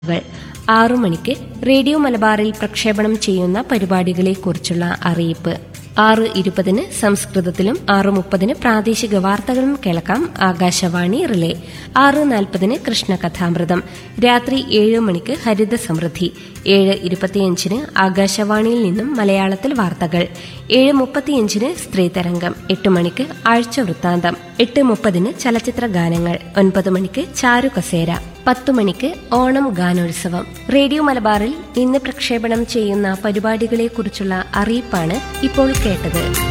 കൾ ആറു മണിക്ക് റേഡിയോ മലബാറിൽ പ്രക്ഷേപണം ചെയ്യുന്ന പരിപാടികളെക്കുറിച്ചുള്ള അറിയിപ്പ് ആറ് ഇരുപതിന് സംസ്കൃതത്തിലും ആറ് മുപ്പതിന് പ്രാദേശിക വാർത്തകളും കേൾക്കാം ആകാശവാണി റിലേ ആറ് നാൽപ്പതിന് കൃഷ്ണകഥാമൃതം രാത്രി ഏഴ് മണിക്ക് ഹരിത സമൃദ്ധി ഏഴ് ഇരുപത്തിയഞ്ചിന് ആകാശവാണിയിൽ നിന്നും മലയാളത്തിൽ വാർത്തകൾ ഏഴ് മുപ്പത്തിയഞ്ചിന് സ്ത്രീതരംഗം എട്ട് മണിക്ക് ആഴ്ച വൃത്താന്തം എട്ട് മുപ്പതിന് ചലച്ചിത്ര ഗാനങ്ങൾ ഒൻപത് മണിക്ക് ചാരു കസേര പത്തു മണിക്ക് ഓണം ഗാനോത്സവം റേഡിയോ മലബാറിൽ ഇന്ന് പ്രക്ഷേപണം ചെയ്യുന്ന പരിപാടികളെക്കുറിച്ചുള്ള അറിയിപ്പാണ് ഇപ്പോൾ കേട്ടത്